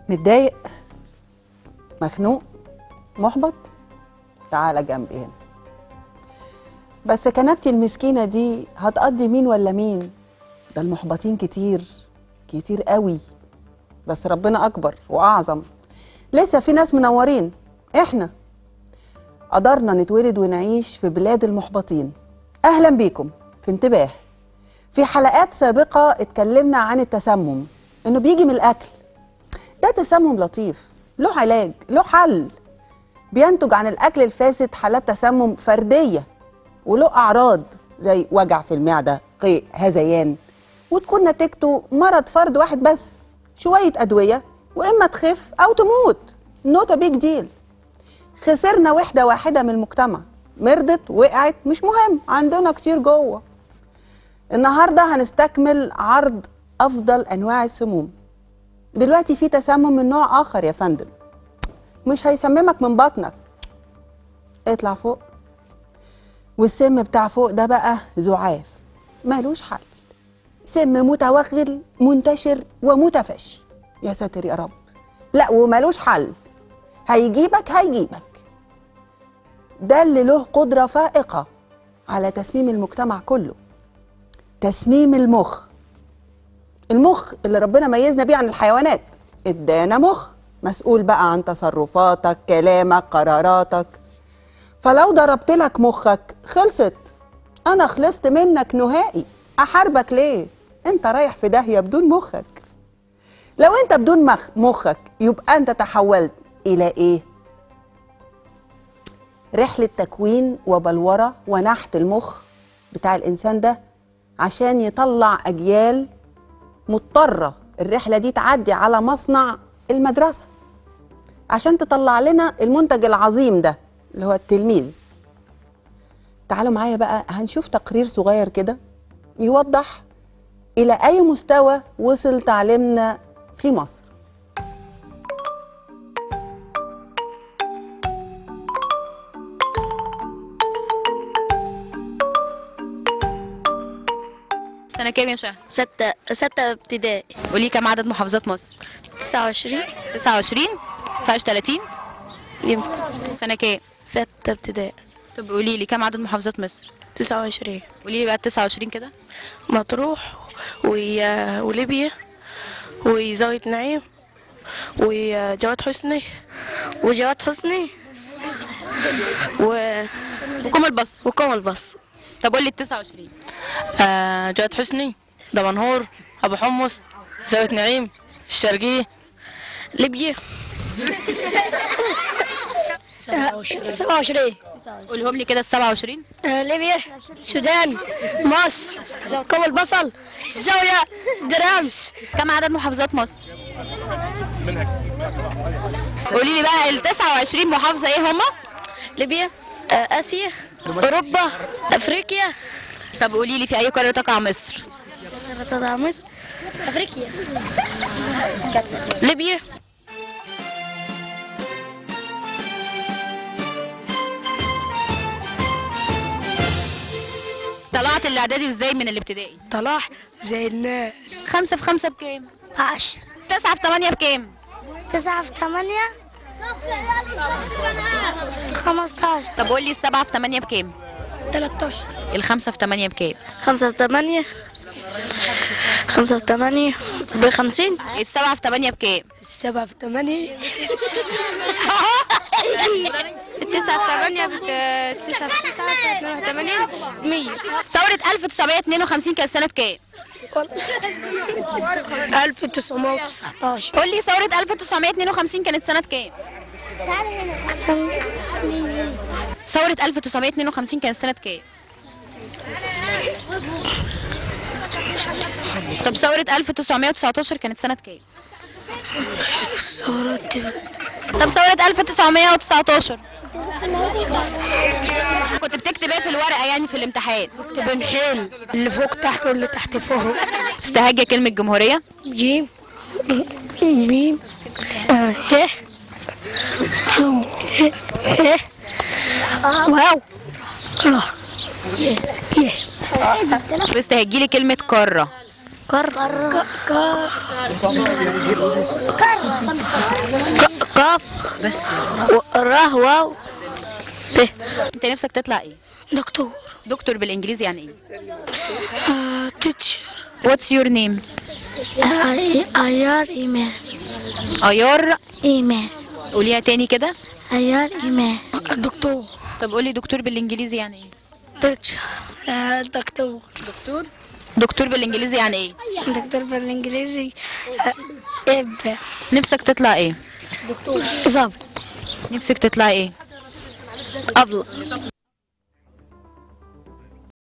متضايق مخنوق محبط تعالى جنبي هنا بس كنبتي المسكينة دي هتقضي مين ولا مين ده المحبطين كتير كتير قوي بس ربنا أكبر وأعظم لسه في ناس منورين إحنا قدرنا نتولد ونعيش في بلاد المحبطين أهلا بيكم في انتباه في حلقات سابقة اتكلمنا عن التسمم إنه بيجي من الأكل ده تسمم لطيف له علاج له حل بينتج عن الأكل الفاسد حالات تسمم فردية وله أعراض زي وجع في المعدة قيء هذيان وتكون نتيجته مرض فرد واحد بس شوية أدوية وإما تخف أو تموت نوتا بيج ديل خسرنا وحدة واحدة من المجتمع مرضت وقعت مش مهم عندنا كتير جوه النهاردة هنستكمل عرض أفضل أنواع السموم دلوقتي في تسمم من نوع آخر يا فندم مش هيسممك من بطنك اطلع فوق والسم بتاع فوق ده بقى زعاف مالوش حل سم متوغل منتشر ومتفشي يا ساتر يا رب لا ومالوش حل هيجيبك هيجيبك ده اللي له قدرة فائقة على تسميم المجتمع كله تسميم المخ المخ اللي ربنا ميزنا بيه عن الحيوانات ادانا مخ مسؤول بقى عن تصرفاتك كلامك قراراتك فلو ضربت لك مخك خلصت انا خلصت منك نهائي احاربك ليه انت رايح في داهيه بدون مخك لو انت بدون مخ مخك يبقى انت تحولت الى ايه رحله تكوين وبلوره ونحت المخ بتاع الانسان ده عشان يطلع اجيال مضطره الرحله دي تعدي على مصنع المدرسه عشان تطلع لنا المنتج العظيم ده اللي هو التلميذ تعالوا معايا بقى هنشوف تقرير صغير كده يوضح الى اي مستوى وصل تعليمنا في مصر سنة كام يا شهد؟ ستة ستة ابتدائي قولي كم عدد محافظات مصر؟ تسعة وعشرين 29 فيهاش 30 يمكن سنة كام؟ ستة ابتدائي طب قولي لي كم عدد محافظات مصر؟ تسعة وعشرين قولي لي بقى 29 كده مطروح وي- وليبيا وزاوية نعيم وجواد حسني وجواد حسني و... وكم البصر وقوم البص طب قولي ال 29 آه جواد حسني دمنهور أبو حمص زاوية نعيم الشرقية ليبيا سبعة وعشرين قولهم لي كده ال 27 ليبيا السودان مصر قوم البصل الزاوية درامس كم عدد محافظات مصر؟ قولي لي بقى ال 29 محافظة ايه هما؟ ليبيا آه، آسيا أوروبا أفريقيا طب قولي لي في أي قارة تقع مصر؟ مصر أفريقيا ليبيا طلعت الإعدادي ازاي من الابتدائي؟ طلع زي الناس خمسة في خمسة بكام؟ عشر تسعة في تمانية بكام؟ تسعة في ثمانية خمستاشر طب قولي السبعة في تمانية بكام؟ تلاتاشر الخمسة في تمانية بكام؟ خمسة ثمانية خمسة ثمانية بخمسين السبعة في تمانية بكام؟ السبعة في ثمانية التسعة في ثمانية التسعة في تسعة اثنين وثمانين مية ثورة 1952 كانت سنة كام؟ ألف تسعمائة وتسعتاشر قول لي ثورة 1952 كانت سنة كام؟ ثورة 1952 كانت سنة كام؟ طب ثورة 1919 كانت سنة كام؟ طب ثورة 1919 كنت بتكتب ايه في الورقة يعني في الامتحان؟ بنحل اللي فوق تحت واللي تحت فوق استهجى كلمة جمهورية؟ جيم ميم آه، ت ه واو را يه يه طب استهجي لي كلمة قارة كر ك- ك- ك- قاف بس و- ره واو ت انت نفسك تطلع ايه دكتور دكتور بالانجليزي يعني ايه تيتشر واتس يور نيم ايار ايمان ايار ايمان قوليها تاني كده ايار ايمان دكتور طب قولي دكتور بالانجليزي يعني ايه تيتشر دكتور دكتور دكتور بالانجليزي يعني ايه دكتور بالانجليزي اب نفسك تطلع ايه ظابط نفسك تطلع ايه ابله